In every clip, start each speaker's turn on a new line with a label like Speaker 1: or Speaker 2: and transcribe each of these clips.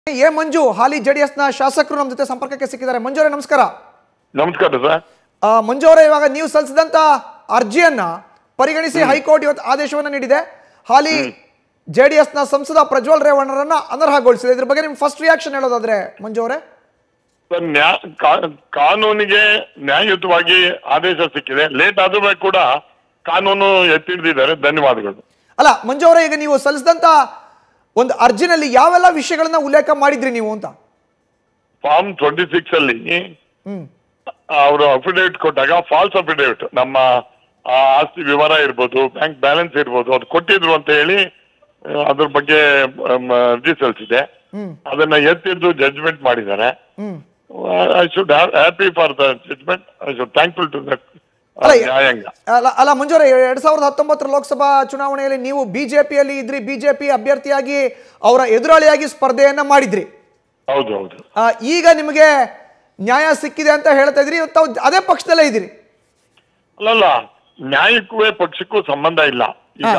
Speaker 1: A Manju holy JDS ನ ಶಾಸಕರು ನಮ್ಮ ಜೊತೆ ಸಂಪರ್ಕಕ್ಕೆ ಸಿಕ್ಕಿದ್ದಾರೆ ಮಂಜು ಅವರೇ ನಮಸ್ಕಾರ
Speaker 2: ನಮಸ್ಕಾರ ಸರ್
Speaker 1: ಆ, ಮಂಜು ಅವರೇ ಇವಾಗ ನೀವು ಸಲ್ಲಿಸಿದಂತ ಅರ್ಜಿಯನ್ನ ಪರಿಗಣಿಸಿ ಹೈಕೋರ್ಟ್ ಇವತ್ತು ಆದೇಶವನ್ನ ನೀಡಿದೆ ಹಾಲಿ ಜೆಡಿಎಸ್ ನ ಸಂಸದ ಪ್ರಜ್ವಲ್ ರೇವಣ್ಣರನ್ನ ಅನರ್ಹಗೊಳಿಸಿದೆ ಇದ್ರ ಬಗ್ಗೆ ನಿಮ್ ಫಸ್ಟ್ ರಿಯಾಕ್ಷನ್ ಹೇಳೋದಾದ್ರೆ ಮಂಜು ಅವರೇ
Speaker 2: ಸರ್ ನ್ಯಾ ಕಾ- ಕಾನೂನಿಗೆ ನ್ಯಾಯಯುತವಾಗಿ ಆದೇಶ ಸಿಕ್ಕಿದೆ ಲೇಟ್ ಆದ್ರೂ ಕೂಡ ಕಾನೂನು ಎತ್ತಿಡಿದಿದ್ದಾರೆ ಧನ್ಯವಾದಗಳು
Speaker 1: ಅಲ್ಲ ಮಂಜು ಅವರೇ ಈಗ ನೀವು ಸಲ್ಲಿಸಿದಂತ ಒಂದು ಅರ್ಜಿನಲ್ಲಿ ಯಾವೆಲ್ಲ ವಿಷಯಗಳನ್ನ ಉಲ್ಲೇಖ ಮಾಡಿದ್ರಿ ನೀವು ಅಂತ
Speaker 2: ಫಾರ್ಮ್ ಟ್ವೆಂಟಿ ಸಿಕ್ಸ್ ಅಲ್ಲಿ
Speaker 1: ಹ್ಮ್
Speaker 2: ಅವರು ಅಫಿಡೇವಿಟ್ ಕೊಟ್ಟಾಗ ಫಾಲ್ಸ್ ಅಫಿಡೇವಿಟ್ ನಮ್ಮ ಆ, ಆಸ್ತಿ ವಿವರ ಇರ್ಬೋದು ಬ್ಯಾಂಕ್ ಬ್ಯಾಲೆನ್ಸ್ ಇರ್ಬೋದು ಅದು ಕೊಟ್ಟಿದ್ರು ಅಂತ ಹೇಳಿ ಆ, ಅದ್ರ ಬಗ್ಗೆ ಮ್, ಅರ್ಜಿ ಸಲ್ಲಿಸಿದೆ
Speaker 1: ಹ್ಮ್
Speaker 2: ಅದನ್ನ ಎತ್ತಿದ್ದು ಜಡ್ಜ್ಮೆಂಟ್ ಮಾಡಿದ್ದಾರೆ
Speaker 1: hmm
Speaker 2: I should happy for the judgement I should thankful to the
Speaker 1: ಅಲ್ಲ,
Speaker 2: ನ್ಯಾಯಾಂಗ
Speaker 1: ಅಲ್ಲ ಅಲ್ಲ ಮಂಜೂರ ಎರಡ್ ಸಾವಿರದ ಹತ್ತೊಂಬತ್ತರ ಲೋಕಸಭಾ ಚುನಾವಣೆಯಲ್ಲಿ ನೀವು ಬಿಜೆಪಿಯಲ್ಲಿ ಇದ್ರಿ ಬಿಜೆಪಿ ಅಭ್ಯರ್ಥಿಯಾಗಿ ಅವರ ಎದುರಾಳಿಯಾಗಿ ಸ್ಪರ್ಧೆಯನ್ನ ಮಾಡಿದ್ರಿ
Speaker 2: ಹೌದು ಹೌದು
Speaker 1: ಆ, ಈಗ ನಿಮಗೆ ನ್ಯಾಯ ಸಿಕ್ಕಿದೆ ಅಂತ ಹೇಳ್ತಾ ಇದ್ರಿ ಇವತ್ತು ತಾವು ಅದೇ ಪಕ್ಷದಲ್ಲೇ ಇದ್ದೀರಿ
Speaker 2: ಅಲ್ಲಲ್ಲ ನ್ಯಾಯಕ್ಕೂ ಪಕ್ಷಕ್ಕೂ ಸಂಬಂಧ ಇಲ್ಲ ಈಗ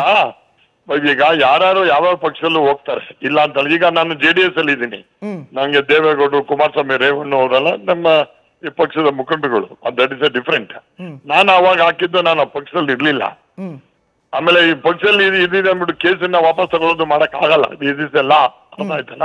Speaker 2: ಈಗ ಯಾರು ಯಾವ್ಯಾವ ಪಕ್ಷದಲ್ಲೂ ಹೋಗ್ತಾರೆ ಇಲ್ಲ ಅಂತ ಈಗ ನಾನು ಜೆ ಡಿ ಎಸ್ ಅಲ್ಲಿ ಇದ್ದೀನಿ
Speaker 1: ಹ್ಮ್
Speaker 2: ನಂಗೆ ದೇವೇಗೌಡರು ಕುಮಾರಸ್ವಾಮಿ ರೇವಣ್ಣ ಅವರೆಲ್ಲ ನಮ್ಮ ಈ ಪಕ್ಷದ ಮುಖಂಡರುಗಳು ದಟ್ ಇಸ್ ಅ ಡಿಫ್ರೆಂಟ್ ನಾನು ಅವಾಗ ಹಾಕಿದ್ದು ನಾನು ಆ ಪಕ್ಷದಲ್ಲಿ ಇರ್ಲಿಲ್ಲ
Speaker 1: ಹ್ಮ್
Speaker 2: ಆಮೇಲೆ ಈ ಪಕ್ಷದಲ್ಲಿ ಇದು ಇದಿದೆ ಅಂದ್ಬಿಟ್ಟು ಕೇಸನ್ನ ವಾಪಸ್ ತಗೊಳ್ಳೋದು ಮಾಡಕ್ ಆಗಲ್ಲ ಇಸ್ ಲಾ ಆಯ್ತಲ್ಲ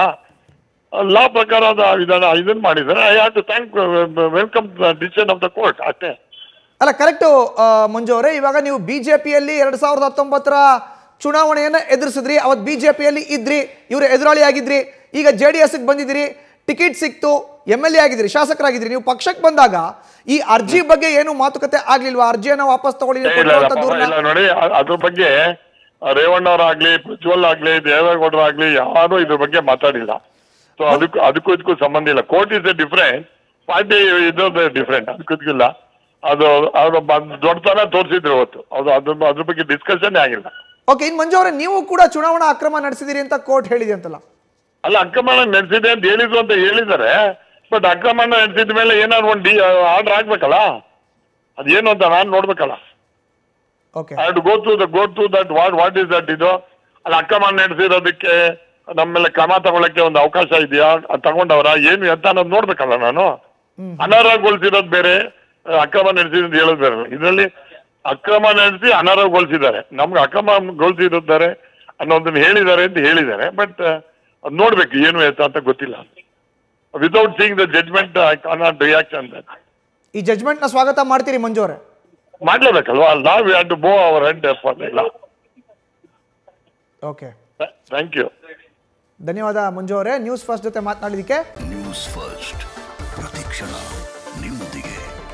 Speaker 2: ಲಾ ಪ್ರಕಾರ ಅದ ವಿಧಾನ ಇದನ್ನ ಮಾಡಿದ್ದಾರೆ I have to thank welcome decision of the court ಅಷ್ಟೇ
Speaker 1: ಅಲ್ಲ ಕರೆಕ್ಟು ಮಂಜು ಅವರೇ ಇವಾಗ ನೀವು ಬಿಜೆಪಿಯಲ್ಲಿ ಎರಡ್ ಸಾವಿರದ ಹತ್ತೊಂಬತ್ತರ ಚುನಾವಣೆಯನ್ನ ಎದುರಿಸಿದ್ರಿ ಅವತ್ತು ಬಿಜೆಪಿಯಲ್ಲಿ ಇದ್ರಿ ಇವರು ಎದುರಾಳಿ ಆಗಿದ್ರಿ ಈಗ ಜೆ ಡಿ ಎಸ್ಗೆ ಬಂದಿದ್ದೀರಿ ಟಿಕೆಟ್ ಸಿಕ್ತು ಎಮ್ ಎಲ್ ಎ ಆಗಿದ್ರಿ ಶಾಸಕರಾಗಿದ್ರಿ ನೀವು ಪಕ್ಷಕ್ಕೆ ಬಂದಾಗ ಈ ಅರ್ಜಿ ಬಗ್ಗೆ ಏನು ಮಾತುಕತೆ ಆಗ್ಲಿಲ್ವಾ ಅರ್ಜಿಯನ್ನ ವಾಪಸ್ ತಗೊಳ್ಳಿ ನೀವು
Speaker 2: ಇಲ್ಲ ಇಲ್ಲ
Speaker 1: ಕೊಟ್ಟಿರುವಂತ
Speaker 2: ಪಾಪ
Speaker 1: ದೂರನ್ನ
Speaker 2: ಇಲ್ಲ ನೋಡಿ ಅ- ಅದ್ರ ಬಗ್ಗೆ ರೇವಣ್ಣವರಾಗ್ಲಿ ಪ್ರಜ್ವಲ್ ಆಗ್ಲಿ ದೇವೇಗೌಡರು ಆಗ್ಲಿ ಯಾರು ಇದ್ರ ಬಗ್ಗೆ ಮಾತಾಡಿಲ್ಲ ಸೊ ಅದಕ್ಕೂ ಅದಕ್ಕೂ ಇದಕ್ಕೂ ಸಂಬಂಧ ಇಲ್ಲ court is a different party ಇರೋದು ಡಿಫ್ರೆಂಟ್ ಅದಕ್ಕೂ ಇದಕ್ಕಿಲ್ಲ ಅದು ಅವ್ರ ದೊಡ್ಡತನ ತೋರಿಸಿದ್ರು ಇವತ್ತು ಅದು ಅದ್ರ ಅದ್ರ ಬಗ್ಗೆ ಡಿಸ್ಕಷನ್ ಆಗಿಲ್ಲ
Speaker 1: ಓಕೆ ಇನ್ ಮಂಜು ಅವರೇ ನೀವು ಕೂಡ ಚುನಾವಣಾ ಅಕ್ರಮ ನಡೆಸಿದಿರಿ ಅಂತ ಕೋರ್ಟ್ ಹೇಳಿದೆ ಅಂತಲ್ಲ
Speaker 2: ಅಲ್ಲ ಅಕ್ರಮಣ ನಡೆಸಿದೆ ಅಂತ ಹೇಳಿದ್ರು ಅಂತ ಹೇಳಿದ್ದಾರೆ ಬಟ್ ಅಕ್ರಮಣ ನಡೆಸಿದ ಮೇಲೆ ಏನಾದ್ರು ಒಂದು ಡಿ ಆರ್ಡರ್ ಆಗ್ಬೇಕಲ್ಲ ಅದೇನು ಅಂತ ನಾನು ನೋಡ್ಬೇಕಲ್ಲ
Speaker 1: okay
Speaker 2: I to go to the go to that what what is that ಇದು ಅಲ್ಲಿ ಅಕ್ರಮ ನಡೆಸಿರೋದಕ್ಕೆ ನಮ್ಮ ಮೇಲೆ ಕ್ರಮ ತಗೊಳಕ್ಕೆ ಒಂದು ಅವಕಾಶ ಇದೆಯಾ ಅದ್ ತಗೊಂಡವ್ರ ಏನು ಅಂತ ಅನ್ನೋದು ನೋಡ್ಬೇಕಲ್ಲ ನಾನು ಅನರ್ಹಗೊಳಿಸಿರೋದು ಬೇರೆ ಆ, ಅಕ್ರಮ ನಡೆಸಿರೋದು ಹೇಳೋದು ಬೇರೆ ಇದರಲ್ಲಿ ಅಕ್ರಮ ನಡೆಸಿ ಅನರ್ಹಗೊಳಿಸಿದ್ದಾರೆ ನಮ್ಗೆ ಅಕ್ರಮಗೊಳಿಸಿದ್ದಾರೆ ಅನ್ನೋದನ್ನ ಹೇಳಿದ್ದಾರೆ ಅಂತ ಹೇಳಿದ್ದಾರೆ ಬಟ್ ಅದು ನೋಡ್ಬೇಕು ಏನು ಎತ್ತ ಅಂತ ಗೊತ್ತಿಲ್ಲ without seeing the judgement I cannot reaction
Speaker 1: ಈ ಜಜ್ಮೆಂಟ್ ನ ಸ್ವಾಗತ ಮಾಡ್ತೀರಿ ಮಂಜು ಅವರೇ
Speaker 2: ಮಾಡ್ಲೇಬೇಕಲ್ವಾ ನಾವು had to bow our head ಇಲ್ಲ
Speaker 1: ಓಕೆ
Speaker 2: ಥ್ಯಾಂಕ್ ಯು
Speaker 1: ಧನ್ಯವಾದ ಮಂಜು ಅವರೇ ನ್ಯೂಸ್ ಫಸ್ಟ್ ಜೊತೆ ಮಾತನಾಡಿದಕ್ಕೆ
Speaker 3: ನ್ಯೂಸ್ ಫಸ್ಟ್ ಪ್ರತಿಕ್ಷಣ ನಿಮ್ಮೊಂದಿಗೆ